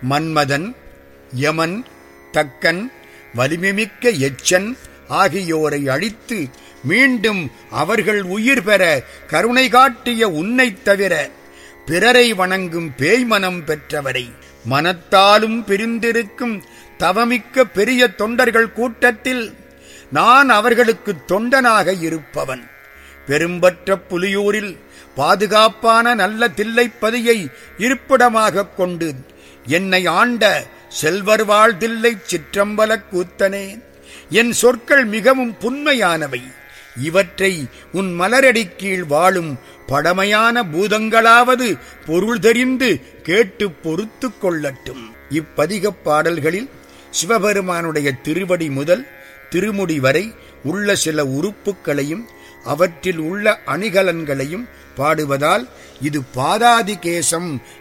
மன்மதன் யமன் தக்கன் வலிமைமிக்க எச்சன் ஆகியோரை அழித்து மீண்டும் அவர்கள் உயிர் பெற கருணை காட்டிய உன்னைத் தவிர பிறரை வணங்கும் பேய்மனம் பெற்றவரை மனத்தாலும் பிரிந்திருக்கும் தவமிக்க பெரிய தொண்டர்கள் கூட்டத்தில் நான் அவர்களுக்கு தொண்டனாக இருப்பவன் பெரும்பற்ற புலியூரில் பாதுகாப்பான நல்ல தில்லைப்பதியை இருப்பிடமாகக் கொண்டு என்னை ஆண்ட செல்வர் வாழ் தில்லை சிற்றம்பலக் கூத்தனே என் சொற்கள் மிகவும் புன்மையானவை இவற்றை உன் மலரடி கீழ் வாழும் படமையான பூதங்களாவது பொருள் தெரிந்து கேட்டு பொறுத்து கொள்ளட்டும் இப்பதிகப் பாடல்களில் சிவபெருமானுடைய திருவடி முதல் திருமுடி வரை உள்ள சில உறுப்புகளையும் அவற்றில் உள்ள அணிகலன்களையும் பாடுவதால் இது பாதாதிகேசம்